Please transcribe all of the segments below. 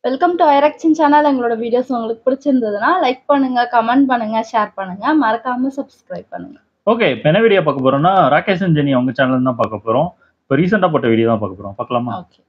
Welcome to ஐரக்ஷன் channel எங்களோட videos உங்களுக்கு பிடிச்சிருந்ததுன்னா லைக் பண்ணுங்க கமெண்ட் பண்ணுங்க ஷேர் பண்ணுங்க மறக்காம சப்ஸ்கிரைப் பண்ணுங்க ஓகே இப்போ என்ன வீடியோ பார்க்க போறோம்னா ராகேஷ் அண்ட் ஜெனி அவங்க சேனல் தான் பார்க்க போறோம் இப்போ ரீசெண்டாக போட்ட வீடியோ தான் பார்க்க போறோம் பார்க்கலாமா ஓகே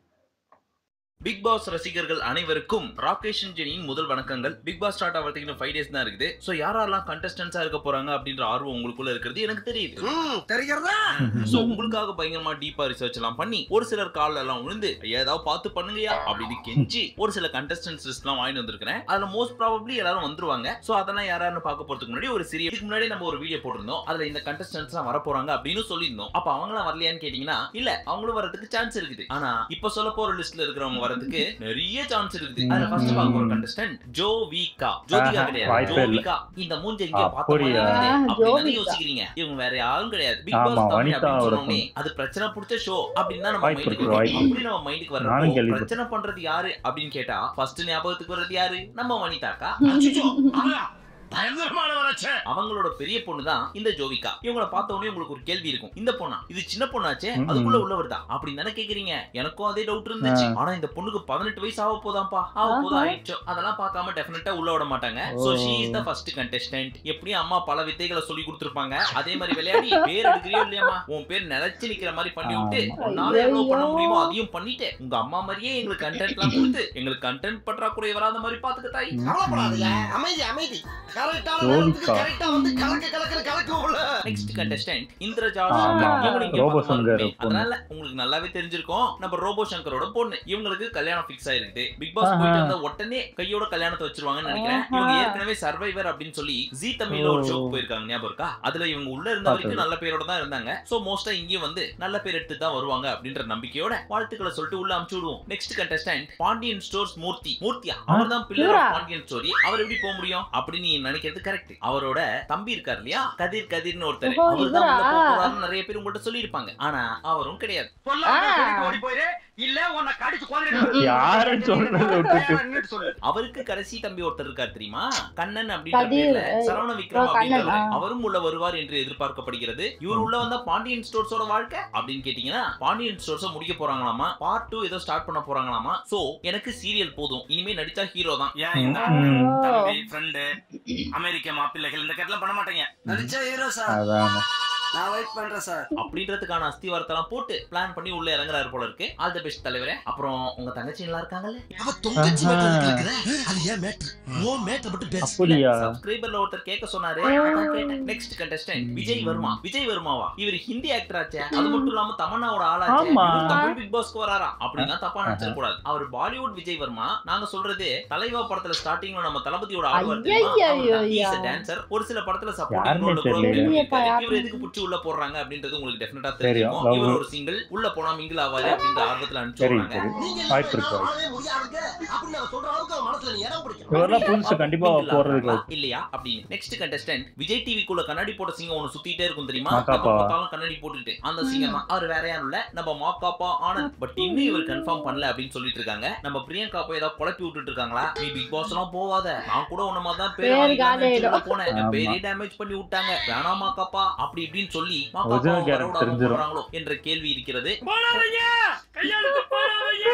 பிக் பாஸ் ரசிகர்கள் அனைவருக்கும் ராகேஷ் ஜெனியின் முதல் வணக்கங்கள் பிக் பாஸ் ஸ்டார்ட் ஆகிறதுக்கு இன்னும் ஃபைவ் டேஸ் தான் இருக்குது ஸோ யாரெல்லாம் கண்டஸ்டன்ஸா இருக்க போறாங்க அப்படின்ற ஆர்வம் உங்களுக்குள்ள இருக்கிறது எனக்கு தெரியுது ம், தெரிகிறதா ஸோ உங்களுக்காக பயங்கரமா டீப்பா ரிசர்ச் எல்லாம் பண்ணி ஒரு சிலர் கால்ல எல்லாம் விழுந்து ஏதாவது பார்த்து பண்ணுங்கயா அப்படின்னு கெஞ்சி ஒரு சில கண்டஸ்டன்ஸ் லிஸ்ட் எல்லாம் வாங்கிட்டு வந்திருக்கிறேன் அதுல மோஸ்ட் ப்ராபப்ளி எல்லாரும் வந்துருவாங்க ஸோ அதெல்லாம் யாராருன்னு பார்க்க போறதுக்கு முன்னாடி ஒரு சிறிய இதுக்கு முன்னாடி நம்ம ஒரு வீடியோ போட்டிருந்தோம் அதுல இந்த கண்டஸ்டன்ஸ் எல்லாம் வர போறாங்க அப்படின்னு சொல்லியிருந்தோம் அப்ப அவங்களாம் வரலையான்னு கேட்டீங்கன்னா இல்ல அவங்களும் வரதுக்கு சான்ஸ் இருக்குது ஆனா இப்ப சொல்ல போற லிஸ்ட்ல இருக்கிறவங்க வரதுக்கு நிறைய சான்ஸ் இருக்குது அதுல ஃபர்ஸ்ட் பார்க்க போற கண்டஸ்டன்ட் ஜோவிகா ஜோதிகா ஆஹா, கிடையாது வாய்ப்பே இல்ல. ஜோவிகா இந்த மூஞ்ச எங்கேயோ பார்த்த மாதிரி அப்படியா? இருக்குது அப்படின்னு ஜோவிகா. யோசிக்கிறீங்க இவங்க வேற யாரும் கிடையாது பிக் ஆமா, பாஸ் தமிழ் வனிதா அப்படின்னு ஒரு சொன்னோடனே அது பிரச்சனை பிடிச்ச ஷோ அப்படின்னு தான் நம்ம வாய்ப்பு மைண்டுக்கு இருக்கு, வரும் வாய்ப்பு. அப்படி நம்ம மைண்டுக்கு நானும் வர்றப்போ கேள்விப்பட்டேன். பிரச்சனை பண்றது யாரு அப்படின்னு கேட்டா ஃபர்ஸ்ட் ஞாபகத்துக்கு வர்றது யாரு நம்ம வனிதாக்கா அச்சச்சோ, ஆயா, பயங்கரமான வறட்சி. அவங்களோட பெரிய பொண்ணு தான் இந்த ஜோவிகா இவங்கள பார்த்த உடனே உங்களுக்கு ஒரு கேள்வி இருக்கும் இந்த பொண்ணா இது சின்ன பொண்ணாச்சே ம், அதுக்குள்ள ம். உள்ளவர் தான் அப்படின்னு தானே கேக்குறீங்க எனக்கும் அதே டவுட் இருந்துச்சு ஆனா இந்த பொண்ணுக்கு பதினெட்டு வயசு ஆக போதாம்ப்பா ஆக போதா ஆஹா. ஆயிடுச்சோ அதெல்லாம் பார்க்காம டெஃபினட்டா உள்ள விட மாட்டாங்க so oh. She is the first contestant எப்படியும் அம்மா பல வித்தைகளை சொல்லி கொடுத்துருப்பாங்க அதே மாதிரி விளையாடி பேர் எடுக்கிறியோ இல்லையாம்மா உன் பேர் நிலைச்சு நிக்கிற மாதிரி பண்ணி விட்டு ஆமா. உன்னால எவ்வளவு பண்ண ஐயையோ. முடியுமோ அதையும் பண்ணிட்டு உங்க அம்மா மாதிரியே எங்களுக்கு கண்டென்ட் எல்லாம் கொடுத்து எங்களுக்கு கண்டென்ட் பற்றாக்குறை வராத மாதிரி பாத்துக்க தாய் கவலைப்படாதீங்க. அமைதி அமைதி கரெக்டான ஜோவிகா. நேரத்துக்கு கரெக்டா வந்து கலக்க கலக்குற கலக்குவோம்ல. நெக்ஸ்ட் கண்டஸ்டன்ட் இந்திரஜா ஆமா, சங்கர். ஆமா. இவங்க இங்க ரோபோ பக்கமா சங்கர் இருக்குமே. பொண்ணு. அதனால உங்களுக்கு நல்லாவே தெரிஞ்சிருக்கும் நம்ம ரோபோ சங்கரோட பொண்ணு இவங்களுக்கு கல்யாணம் ஃபிக்ஸ் ஆயிருக்கு பிக் பாஸ் ஆஹா. போயிட்டு வந்த உடனே கையோட கல்யாணத்தை வச்சிருவாங்கன்னு நினைக்கிறேன் ஆஹா. இவங்க ஏற்கனவே சர்வைவர் அப்படின்னு சொல்லி ஜி தமிழ்ல ஒரு ஓ. ஷோக்கு போயிருக்காங்க ஞாபகம் இருக்கா அதுல இவங்க உள்ள இருந்த வரைக்கும் பார்த்தது. நல்ல பேரோட தான் இருந்தாங்க சோ மோஸ்டா இங்கேயும் வந்து நல்ல பேர் எடுத்து தான் வருவாங்க அப்படின்ற நம்பிக்கையோட வாழ்த்துக்களை சொல்லிட்டு உள்ள அமுச்சு விடுவோம் next contestant Pandian stores Murthy மூர்த்தியா அவர் தான் பில்லர் இவரா? ஆஃப் பாண்டியன் ஸ்டோரி அவர் எப்படி போக முடியும் அப்படின்னு நீ நினைக்கிறது கரெக்ட் அவரோட தம்பி இருக்கார் இல்லையா கதிர் கதிர்னு ஒருத்தர் ஓஹோ, அவர் தான் உள்ள இவரா? போக போறாருன்னு நிறைய பேர் உங்கள்ட்ட சொல்லியிருப்பாங்க ஆனா அவரும் கிடையாது சொல்லாம ஆ. சொல்லிட்டு ஓடி போயிரு. இல்ல, உன்னை கடிச்சு கொன்னுடுவேன். யாருன்னு சொல்றதை விட்டுட்டு நின்னுட்டு சொல்லு. அவருக்கு கடைசி தம்பி ஒருத்தர் இருக்கார் தெரியுமா கண்ணன் அப்படின்ற கதிர், பேர்ல ஏய், சரவண விக்ரம் ஓ, கண்ணன், அப்படின்றவர் ஆ. அவரும் உள்ள வருவார் என்று எதிர்பார்க்கப்படுகிறது இவர் உள்ள வந்தா பாண்டியன் ஸ்டோர்ஸோட வாழ்க்கை அப்படின்னு கேட்டீங்கன்னா பாண்டியன் ஸ்டோர்ஸ் முடிக்க போறாங்களாமா பார்ட் டூ ஏதோ ஸ்டார்ட் பண்ண போறாங்களாமா சோ எனக்கு சீரியல் போதும் இனிமே நடிச்சா ஹீரோ தான் ஏன் இந்த ம். தம்பி, friend, அமெரிக்க மாப்பிள்ளைகள் இந்த கட்டெல்லாம் பண்ண மாட்டீங்க நடிச்சா ஹீரோ சார் அதான் நான் வெயிட் பண்றேன் சார் அப்படின்றதுக்கான அஸ்திவாரத்தெல்லாம் போட்டு பிளான் பண்ணி உள்ள இறங்குறாரு போல இருக்கு ஆல் தி பெஸ்ட் தலைவரே அப்புறம் உங்க தங்கச்சி நல்லா இருக்காங்கல்ல அவ தொங்கச்சி ஆஹா. மேட்டர் கேக்குற அது ஏன் மேட்டர் ஓ மேட்டர் மட்டும் பேசு அப்படியா சப்ஸ்கிரைபர்ல ஒருத்தர் கேட்க சொன்னாரு நெக்ஸ்ட் கண்டஸ்டன்ட் விஜய் வர்மா விஜய் வர்மாவா இவர் ஹிந்தி ஆக்டர் ஆச்சே அது மட்டும் இல்லாம தமன்னாவோட ஆளாச்சே ஆமா. இவர் தமிழ் பிக் பாஸ்க்கு வராரா அப்படின்னா தப்பா நினைச்சிட கூடாது அவர் பாலிவுட் விஜய் வர்மா நாங்க சொல்றது தலைவா படத்துல ஸ்டார்டிங்ல நம்ம தளபதியோட ஆடுவார் ஐயையையையோ. டான்சர் ஒரு சில படத்துல யாருமே தெரியல. சப்போர்ட்டிங் யாருமே இவர் எதுக்கு புடிச்சு உள்ள போடுறாங்க அப்படின்றது உங்களுக்கு டெஃபினட்டா தெரியும். தெரியும் இவர் ஒரு சிங்கிள் உள்ள போனா மிங்கிள் ஆவாரு அப்படின்ற ஆர்வத்துல அனுப்பிச்சு சரி விடுறாங்க சரி நீங்க வாய்ப்பு இருக்கு, எல்லாம் வாழவே முடியாதுங்க அப்படின்னு நான் சொல்ற அளவுக்கு அவன் மனசுல நீ இடம் பிடிக்கணும் இவரெல்லாம் புதுசு கண்டிப்பா மிங்கிள் போறதுக்கு ஆகுறாங்களா? இல்லையா அப்படின்னு நெக்ஸ்ட் கண்டஸ்டன்ட் விஜய் டிவிக்குள்ள கண்ணாடி போட்ட சிங்கம் ஒன்னு சுத்திட்டே இருக்கும் தெரியுமா மாக்காப்பா. எப்ப பார்த்தாலும் கண்ணாடி போட்டுட்டு அந்த சிங்கம் தான் அவர் வேற யாரும் இல்ல நம்ம மாக்காப்பா ஆனந்த் பட் இன்னும் இவர் கன்ஃபார்ம் பண்ணல அப்படின்னு சொல்லிட்டு இருக்காங்க நம்ம பிரியங்கா போய் ஏதாவது குழப்பி விட்டுட்டு இருக்காங்களா நீ பிக் பாஸ் எல்லாம் போவாத நான் கூட உன்ன மாதிரி தான் பேர் பேர் வாங்கிக்கலாம்னு காலியாயிடும். நினைச்சு உள்ள போனேன் என் ஆமா. பேரே டேமேஜ் பண்ணி விட்டாங்க வேணாம் மாக்காப்பா அப்படி இப்படின்னு சொல்லி Original மாக்காப்பா character வரவிடாம தெரிஞ்சிரும். போறாங்களோ என்ற கேள்வி இருக்கிறது போடாதீங்க கையாளுக்கு போடாதீங்க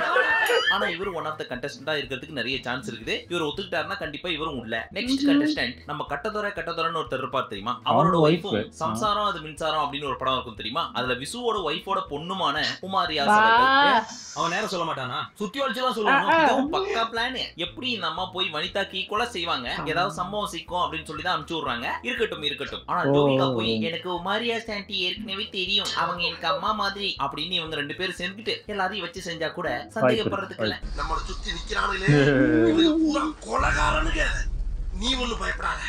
ஆனா இவரு ஒன் ஆஃப் த கண்டஸ்டன்டா இருக்கிறதுக்கு நிறைய சான்ஸ் இருக்குது இவர் ஒத்துக்கிட்டாருன்னா கண்டிப்பா இவரும் உள்ள நெக்ஸ்ட் ம்ஹும். கண்டஸ்டன்ட் நம்ம கட்டதுரை கட்டதுரைன்னு ஒருத்தர் இருப்பார் தெரியுமா அவரோட அவங்க ஒய்ஃபும் wife. சம்சாரம் அது மின்சாரம் அப்படின்னு ஒரு படம் இருக்கும் தெரியுமா அதுல விசுவோட ஒய்ஃபோட பொண்ணுமான குமாரியா வா. அவன் நேரம் சொல்ல மாட்டானா சுத்தி வளைச்சு தான் ஆ, சொல்லணும் ஆ. இதுவும் பக்கா பிளான் எப்படி இந்த அம்மா போய் வனிதாக்கு ஈக்குவலா செய்வாங்க ஏதாவது சம்பவம் சிக்கும் அப்படின்னு சொல்லி தான் அனுப்பிச்சு விடுறாங்க இருக்கட்டும் இருக்கட்டும் ஆனா ஓ. ஜோவிகா போய் எனக்கு உமாரியா சாண்டி ஏற்கனவே தெரியும் அவங்க எனக்கு அம்மா மாதிரி அப்படின்னு இவங்க ரெண்டு பேரும் சேர்ந்துட்டு எல்லாரையும் வச்சு செஞ்சா கூட சந்தேகப்படுறதுக்கு இல்ல நம்மள சுத்தி நிக்கிறானுங்களே இவனுங்க பூரா கொலகாரனுங்க நீ ஒண்ணு பயப்படாத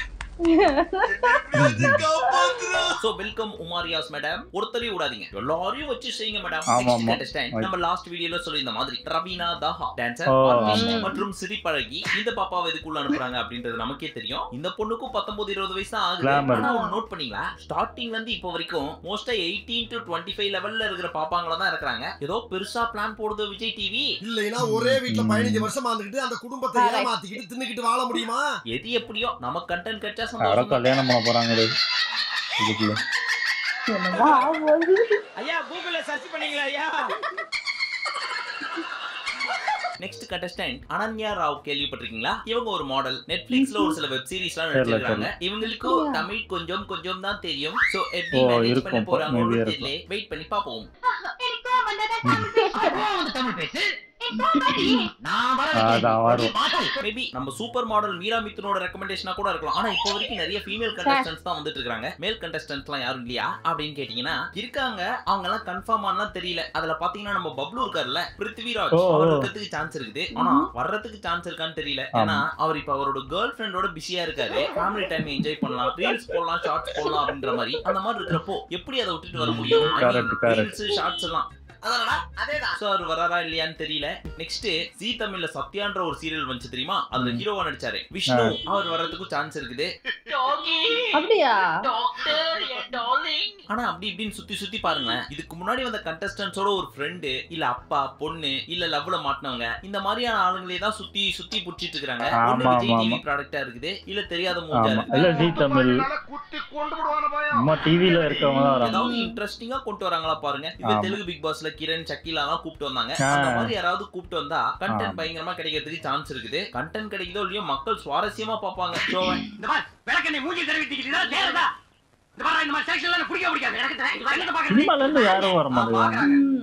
காப்பாத்துறா. சோ வெல்கம் உமாரியாஸ் மேடம் ஒருத்தரையும் விடாதீங்க எல்லாரையும் வச்சு செய்யுங்க மேடம் ஆமா, ஆமா. நம்ம லாஸ்ட் வீடியோல சொல்லியிருந்த மாதிரி Raveena Daha dancer oh, artist ஆமா. மற்றும் சிரிப்பழகி இந்த பாப்பாவை இதுக்குள்ள அனுப்புறாங்க அப்படின்றது நமக்கே தெரியும் இந்த பொண்ணுக்கும் 19 இருபது வயசு தான் ஆகுது Glamour. ஆனா ஒன்னு நோட் பண்ணீங்களா ஸ்டார்டிங்ல இருந்து இப்போ வரைக்கும் மோஸ்டா 18 டு 25 லெவல்ல இருக்கிற பாப்பாங்கள தான் இருக்கிறாங்க ஏதோ பெருசா பிளான் போடுது விஜய் டிவி இல்லைன்னா ஒரே வீட்டுல பதினஞ்சு வருஷமா இருந்துகிட்டு அந்த குடும்பத்தை Correct. ஏமாத்திக்கிட்டு தின்னுக்கிட்டு வாழ முடியுமா எது எப்படியோ நம்ம கண்டென்ட் கிடைச்சா யாரோ சந்தோஷம் தான். கல்யாணம் பண்ண போறாங்களே இதுக்குள்ள என்னமோ ஆகுது. ஐயா கூகுள்ல சர்ச் பண்ணீங்களா ஐயா நெக்ஸ்ட் கண்டஸ்டன்ட் அனன்யா ராவ் கேள்விப்பட்டிருக்கீங்களா இவங்க ஒரு மாடல் நெட்ஃபிளிக்ஸ்ல ஒரு சில வெப் சீரிஸ் எல்லாம் தெரியல, நடிச்சிருக்காங்க இவங்களுக்கும் அப்படியா? தமிழ் கொஞ்சம் கொஞ்சம் தான் தெரியும் சோ எப்படி ஓ, மேனேஜ் இருக்கும். பண்ண போறாங்க maybe இருக்கும். தெரியல வெயிட் பண்ணி பாப்போம் அதான் வரும் மேபி நம்ம சூப்பர் மாடல் மீரா மித்துனோட ரெக்கமெண்டேஷனா கூட இருக்கலாம் ஆனா இப்போ வரைக்கும் நிறைய ஃபீமேல் கண்டஸ்டன்ஸ் தான் வந்துட்டு இருக்காங்க மேல் கண்டஸ்டன்ட்லாம் யாரும் இல்லையா அப்படின்னு கேட்டீங்கன்னா இருக்காங்க அவங்க எல்லாம் கன்ஃபார்ம் ஆனா தெரியல அதுல பாத்தீங்கன்னா நம்ம பப்ளு இருக்காருல்ல பிருத்திவிராஜ் ஓ, ஓ. அவர் இருக்கிறதுக்கு சான்ஸ் இருக்குது ஆனா வர்றதுக்கு சான்ஸ் இருக்கான்னு தெரியல ஆமா. ஏன்னா அவர் இப்ப அவரோட கேர்ள் ஃபிரெண்டோட பிஸியா இருக்காரு ஃபேமிலி டைம் என்ஜாய் பண்ணலாம் ரீல்ஸ் போடலாம் ஷார்ட்ஸ் போடலாம் அப்படின்ற மாதிரி அந்த மாதிரி இருக்கிறப்போ எப்படி அதை விட்டுட்டு வர முடியும் Correct, correct. ரீல்ஸ் ஷார்ட்ஸ் எல்லாம் சோ அவர் வராரா இல்லையான்னு தெரியல நெக்ஸ்ட் ஜி தமிழ்ல சத்யான்ற ஒரு சீரியல் வந்துச்சு தெரியுமா அதுல ம். ஹீரோவா நடிச்சாரு விஷ்ணு அவர் வர்றதுக்கும் சான்ஸ் இருக்குது அப்படியா ஆனா அப்படி இப்படின்னு சுத்தி சுத்தி பாருங்களேன் இதுக்கு முன்னாடி வந்த கண்டஸ்டன்ஸோட ஒரு ஃப்ரெண்டு இல்ல அப்பா பொண்ணு இல்ல லவ்ல மாட்டினவங்க இந்த மாதிரியான ஆளுங்களே தான் சுத்தி சுத்தி புடிச்சிட்டு இருக்காங்க ஒண்ணு ஆமா, விஜய் ஆமா, டிவி ஆமா. ப்ராடக்டா இருக்குது இல்ல தெரியாத மூஞ்சா ஆமா இருக்கு இல்ல ஜி தமிழ் குத்தி கொண்டு விடுவான பயம் சும்மா டிவில இருக்கவங்க தான் வராங்க ஏதாவது இன்ட்ரெஸ்டிங்கா கொண்டு வராங்களா பாருங்க இப்ப ஆமா. தெலுங்கு பிக் பாஸ்ல கிரண் சக்கிலா எல்லாம் கூப்பிட்டு வந்தாங்க ஆ. அந்த மாதிரி யாராவது கூப்பிட்டு வந்தா கண்டென்ட் ஆமா. பயங்கரமா கிடைக்கிறதுக்கு சான்ஸ் இருக்குது கண்டென்ட் கிடைக்குதோ இல்லையோ மக்கள் சுவாரஸ்யமா பாப்பாங்க ஷோ இந்த மாதிரி விளக்கெண்ணெய் மூஞ்சி தடவி தூக்கிட்டு தேர்தா இந்த மாதிரி இந்த மாதிரி செக்ஷன்ல பிடிக்க பிடிக்காது எனக்கு தெ- என்னத்த பாக்குறது சினிமால இருந்து யாரும் வர மாட்டேங்கிறாங்க ம்.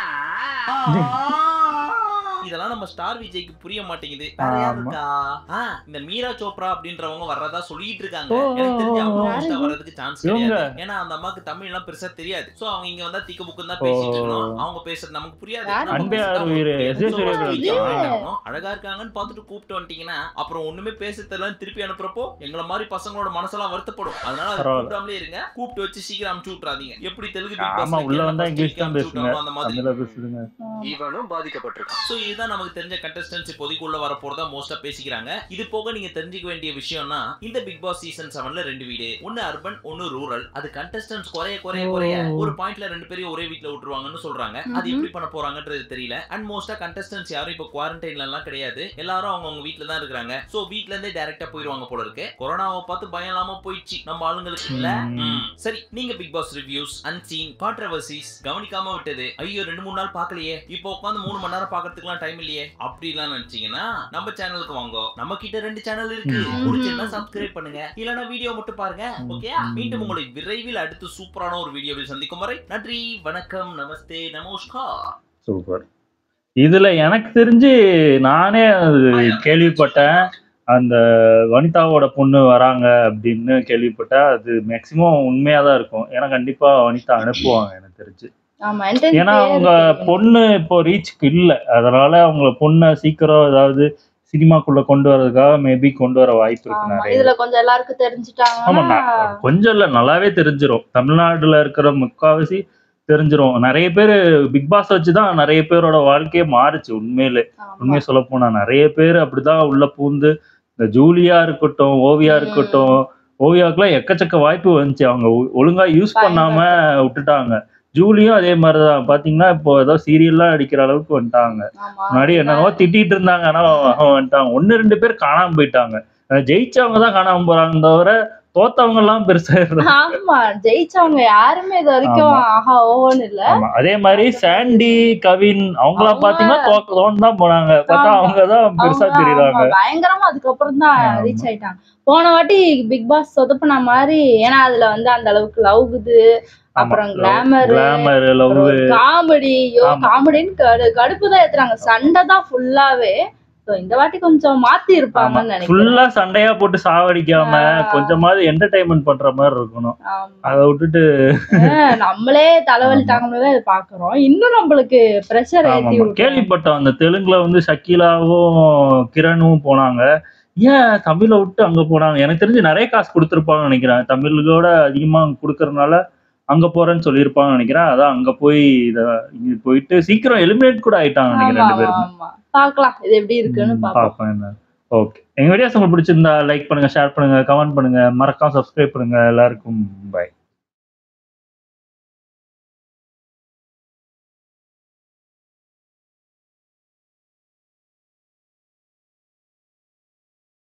இதெல்லாம் நம்ம ஸ்டார் விஜய்க்கு புரிய மாட்டேங்குது வேற யார் ஆமா. இருக்கா ஆ, இந்த மீரா சோப்ரா அப்படின்றவங்க வர்றதா சொல்லிட்டு இருக்காங்க ஓ, எனக்கு தெரிஞ்சு அவங்க ஓ, ஓ. மோஸ்டா வர்றதுக்கு சான்ஸ் இவங்க. கிடையாது ஏன்னா அந்த அம்மாக்கு தமிழ் எல்லாம் பெருசா தெரியாது சோ அவங்க இங்க வந்தா திக்கு புக்கு தான் ஓ. பேசிட்டு இருக்கணும் அவங்க பேசுறது நமக்கு புரியாது யாரு? நம்ம அன்பே பேசுறது அருவீரு, அவங்களுக்கு எஸ். ஜே. புரியாது. So, சூரியகாந்த். விஜய் இல்ல. ஆகணும். அழகா இருக்காங்கன்னு பார்த்துட்டு கூப்பிட்டு வந்துட்டீங்கன்னா அப்புறம் ஒண்ணுமே பேச தெரியலன்னு திருப்பி அனுப்புறப்போ எங்கள மாதிரி பசங்களோட மனசெல்லாம் வருத்தப்படும் அதனால அதை பரவாயில்ல. கூப்பிடாமலே இருங்க கூப்பிட்டு வச்சு சீக்கிரம் அமுச்சு விட்றாதீங்க எப்படி தெலுங்கு Big ஆமா Bossல உள்ள கேரளா வந்தா first இங்கிலீஷ் week தான் அமுச்சு பேசுங்க விட்டாங்களோ அந்த மாதிரி தமிழ்ல பேசுதுங்க இவனும் பாதிக்கப்பட்டிருக்கான் சோ இதுதான் நமக்கு தெரிஞ்ச கண்டஸ்டன்ஸ் இப்போதைக்கு உள்ள வர போறதா மோஸ்டா பேசிக்கிறாங்க இது போக நீங்க தெரிஞ்சுக்க வேண்டிய விஷயம்னா இந்த பிக் பாஸ் சீசன் செவன்ல ரெண்டு வீடு ஒன்னு அர்பன் ஒன்னு ரூரல் அது கண்டஸ்டன்ஸ் குறைய குறைய குறைய ஓ. ஒரு பாயிண்ட்ல ரெண்டு பேரையும் ஒரே வீட்ல விட்டுருவாங்கன்னு சொல்றாங்க அது ம்ஹும். எப்படி பண்ண போறாங்கன்றது தெரியல அண்ட் மோஸ்டா கண்டஸ்டன்ஸ் யாரும் இப்போ குவாரண்டைன்ல எல்லாம் கிடையாது எல்லாரும் அவங்க அவங்க வீட்ல தான் இருக்காங்க சோ வீட்ல இருந்தே டைரக்டா போயிருவாங்க போல இருக்கு கொரோனாவை பார்த்து பயம் இல்லாம போயிடுச்சு நம்ம ஆளுங்களுக்கு இல்ல ம். ம். சரி நீங்க Bigg Boss reviews unseen controversies கவனிக்காம விட்டது ஐயோ ரெண்டு மூணு நாள் பார்க்கலையே இப்போ உட்காந்து மூணு மணி நேரம் பார்க்கறதுக்குலாம் டைம் இல்லையே அப்படிலாம் நினைச்சீங்கன்னா நம்ம சேனலுக்கு வாங்க நம்ம கிட்ட ரெண்டு சேனல் இருக்கு ம். பிடிச்சிருந்தா சப்ஸ்கிரைப் பண்ணுங்க இல்லனா வீடியோ மட்டும் பாருங்க ம். ஓகே மீண்டும் உங்களை விரைவில் அடுத்து சூப்பரான ஒரு வீடியோவில் சந்திக்கும் வரை நன்றி வணக்கம் நமஸ்தே நமஸ்கார் சூப்பர் இதுல எனக்கு தெரிஞ்சு நானே அது கேள்விப்பட்டேன் அந்த வனிதாவோட பொண்ணு வராங்க அப்படின்னு கேள்விப்பட்டேன் அது மேக்சிமம் உண்மையா தான் இருக்கும் ஏன்னா கண்டிப்பா வனிதா அனுப்புவாங்க எனக்கு தெரிஞ்சு ஆமா entrance ஏன்னா லயே அவங்க இருக்கு. பொண்ணு இப்போ ரீச்சுக்கு இல்லை அதனால அவங்க பொண்ணை சீக்கிரம் ஏதாவது சினிமாக்குள்ள கொண்டு வர்றதுக்காக மேபி கொண்டு வர வாய்ப்பு இருக்கு ஆமா நிறைய இதுல கொஞ்சம் எல்லாருக்கும் ஆமா தெரிஞ்சுட்டாங்கன்னா நான் கொஞ்சம் இல்ல நல்லாவே தெரிஞ்சிரும் தமிழ்நாடுல இருக்கிற முக்காவாசி தெரிஞ்சிரும் நிறைய பேர் பிக் பாஸ் வச்சுதான் நிறைய பேரோட வாழ்க்கையே மாறுச்சு உண்மையிலே ஆமா. உண்மையை சொல்ல போனா நிறைய பேர் அப்படிதான் உள்ள பூந்து இந்த ஜூலியா இருக்கட்டும் ஓவியா ம். இருக்கட்டும் ஓவியாவுக்குலாம் எக்கச்சக்க வாய்ப்பு வந்துச்சு அவங்க ஒ- ஒழுங்கா யூஸ் பண்ணாம விட்டுட்டாங்க ஜூலியும் அதே மாதிரிதான் பாத்தீங்கன்னா இப்போ ஏதோ சீரியல்லாம் அடிக்கிற அளவுக்கு வந்துட்டாங்க ஆமா. முன்னாடி என்னவோ திட்டிட்டு இருந்தாங்க ஆனா அவங்க வந்துட்டாங்க ஒன்னு ரெண்டு பேர் காணாம போயிட்டாங்க அஹ் ஜெயிச்சவங்க தான் காணாம போறாங்க தவிர தோத்தவங்க எல்லாம் பெருசா இருந்தாங்க ஆமா ஜெயிச்சவங்க யாருமே இது வரைக்கும் ஆஹா ஓன்னு இல்ல ஆமா அதே மாதிரி சாண்டி கவின் அவங்களாம் அவங்க- பாத்தீங்கன்னா தோக்க தோன்னு தான் போனாங்க பார்த்தா ஆமா. அவங்க தான் பெருசா அவங்க தெரியுறாங்க ஆமா, பயங்கரமா அதுக்கப்புறம் தான் ஆமா. ரீச் ஆயிட்டாங்க போன வாட்டி பிக் பாஸ் சொதப்புன மாதிரி ஏன்னா அதுல வந்து அந்த அளவுக்கு லவ்குது அப்புறம் கிளாமர் கிளாமர் லவ் காமெடி ஐயோ ஆமா. காமெடின்னு கடு கடுப்பு தான் ஏத்துறாங்க சண்டை தான் ஃபுல்லாவே So, இந்த வாட்டி கொஞ்சம் மாத்தி இருப்பாங்கன்னு நினைக்கிறேன் ஃபுல்லா சண்டையா போட்டு சாவடிக்காம ஆ. கொஞ்சமாவது என்டர்டைன்மெண்ட் பண்ற மாதிரி இருக்கணும் ஆமா. அதை விட்டுட்டு ஆஹ் நம்மளே தலைவலி தாங்கமே பாக்குறோம் இன்னும் நம்மளுக்கு பிரஷர் ஆமா, ஏத்தி ஆமா. விட்டுறாங்க. கேள்விப்பட்டோம் அந்த தெலுங்குல வந்து ஷக்கீலாவும் கிரணும் போனாங்க ஏன் தமிழை விட்டு அங்க போனாங்க எனக்கு தெரிஞ்சு நிறைய காசு கொடுத்துருப்பாங்கன்னு நினைக்கிறேன் தமிழோட அதிகமா கொடுக்கறதுனால அங்க போறேன்னு சொல்லியிருப்பாங்கன்னு நினைக்கிறேன் அதான் அங்க போய் இத இங்க போயிட்டு சீக்கிரம் எலிமினேட் கூட ஆயிட்டாங்க நினைக்கிறேன் ஆமா, ரெண்டு பேரும் ஆமா. பார்க்கலாம் இது எப்படி இருக்குன்னு பாப்போம் பார்ப்பேன் என்ன ஓகே எங்க வீடியோஸ் உங்களுக்கு பிடிச்சிருந்தா லைக் பண்ணுங்க ஷேர் பண்ணுங்க கமெண்ட் பண்ணுங்க மறக்காம சப்ஸ்கிரைப் பண்ணுங்க எல்லாருக்கும் பை